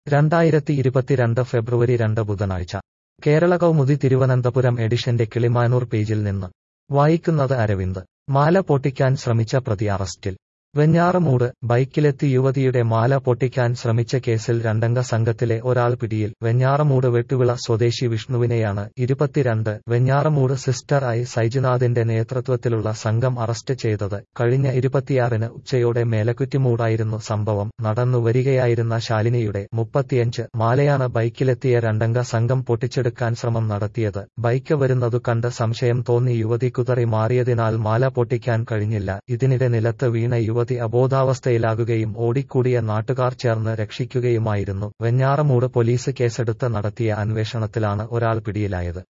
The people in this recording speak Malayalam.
രണ്ടായിരത്തി ഇരുപത്തിരണ്ട് ഫെബ്രുവരി രണ്ട് ബുധനാഴ്ച കേരള കൗമുദി തിരുവനന്തപുരം എഡിഷന്റെ കിളിമാനൂർ പേജിൽ നിന്ന് വായിക്കുന്നത് അരവിന്ദ് മാല പൊട്ടിക്കാൻ ശ്രമിച്ച പ്രതി അറസ്റ്റിൽ വെഞ്ഞാറമൂട് ബൈക്കിലെത്തി യുവതിയുടെ മാല പൊട്ടിക്കാൻ ശ്രമിച്ച കേസിൽ രണ്ടംഗ സംഘത്തിലെ ഒരാൾ പിടിയിൽ വെഞ്ഞാറമൂട് വെട്ടുവിള സ്വദേശി വിഷ്ണുവിനെയാണ് ഇരുപത്തിരണ്ട് വെഞ്ഞാറമൂട് സിസ്റ്റർ ഐ സൈജുനാഥിന്റെ നേതൃത്വത്തിലുള്ള സംഘം അറസ്റ്റ് ചെയ്തത് കഴിഞ്ഞ ഇരുപത്തിയാറിന് ഉച്ചയോടെ മേലക്കുറ്റിമൂടായിരുന്നു സംഭവം നടന്നു വരികയായിരുന്ന ശാലിനിയുടെ മുപ്പത്തിയഞ്ച് മാലയാണ് ബൈക്കിലെത്തിയ രണ്ടംഗ സംഘം പൊട്ടിച്ചെടുക്കാൻ ശ്രമം നടത്തിയത് ബൈക്ക് വരുന്നതു കണ്ട് സംശയം തോന്നി യുവതി കുതറി മാറിയതിനാൽ മാല പൊട്ടിക്കാൻ കഴിഞ്ഞില്ല ഇതിനിടെ നിലത്ത് വീണ യുവതി അബോധാവസ്ഥയിലാകുകയും ഓടിക്കൂടിയ നാട്ടുകാർ ചേർന്ന് രക്ഷിക്കുകയുമായിരുന്നു വെഞ്ഞാറമൂട് പോലീസ് കേസെടുത്ത് നടത്തിയ അന്വേഷണത്തിലാണ് ഒരാൾ പിടിയിലായത്